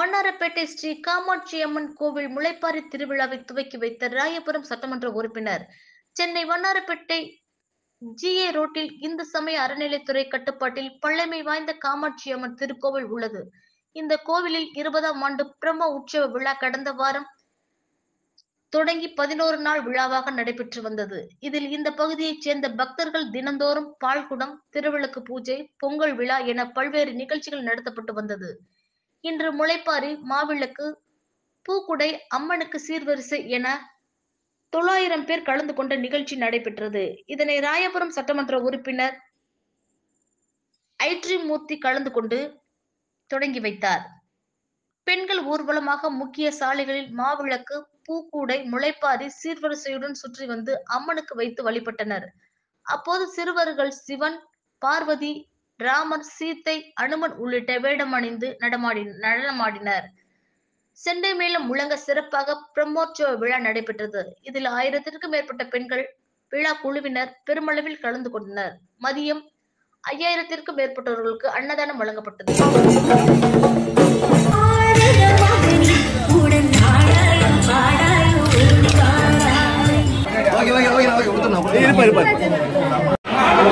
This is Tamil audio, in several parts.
வண்ணாரப்பேட்டை ஸ்ரீ காமாட்சி அம்மன் கோவில் முளைப்பாரி திருவிழாவை துவக்கி வைத்த ராயபுரம் சட்டமன்ற உறுப்பினர் சென்னை வண்ணாரப்பேட்டை ஜிஏ ரோட்டில் இந்து சமய அறநிலைத்துறை கட்டுப்பாட்டில் பழமை வாய்ந்த காமாட்சி அம்மன் திருக்கோவில் உள்ளது இந்த கோவிலில் இருபதாம் ஆண்டு பிரம்ம உற்சவ விழா கடந்த வாரம் தொடங்கி பதினோரு நாள் விழாவாக நடைபெற்று வந்தது இதில் இந்த பகுதியைச் சேர்ந்த பக்தர்கள் தினந்தோறும் பால்குடம் திருவிளக்கு பூஜை பொங்கல் விழா என பல்வேறு நிகழ்ச்சிகள் நடத்தப்பட்டு வந்தது இன்று முளைப்பாரி மாவிளக்கு பூக்குடை அம்மனுக்கு சீர்வரிசை என தொள்ளாயிரம் பேர் கலந்து கொண்ட நிகழ்ச்சி நடைபெற்றது இதனை ராயபுரம் சட்டமன்ற உறுப்பினர் ஐட்ரி மூர்த்தி கலந்து கொண்டு தொடங்கி வைத்தார் பெண்கள் ஊர்வலமாக முக்கிய சாலைகளில் மாவிளக்கு பூக்கூடை முளைப்பாரி சீர்வரிசையுடன் சுற்றி வந்து அம்மனுக்கு வைத்து வழிபட்டனர் அப்போது சிறுவர்கள் சிவன் பார்வதி ராமர் சீத்தை அனுமன் உள்ளிட்ட வேடமணிந்து நடமாடி நடனமாடினர் செண்டை மேளம் முழங்க சிறப்பாக பிரம்மோற்சவ விழா நடைபெற்றது இதில் ஆயிரத்திற்கும் மேற்பட்ட பெண்கள் விழா குழுவினர் பெருமளவில் கலந்து கொண்டனர் மதியம் ஐயாயிரத்திற்கும் மேற்பட்டவர்களுக்கு அன்னதானம் வழங்கப்பட்டது ஓகே ஓகே ஓகே ஓகே கொடுத்துடணும் இருப்பா இருப்பா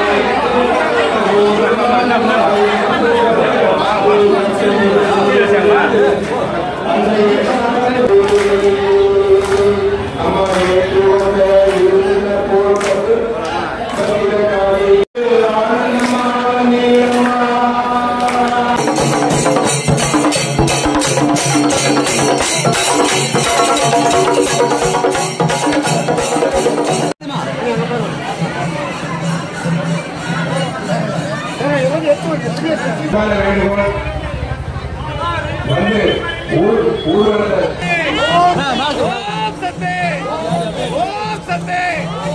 விமான வேண்டுகோள் வந்து ஊர் ஊர்வலத்தை ஓம் சத்தே ஓம் சத்தே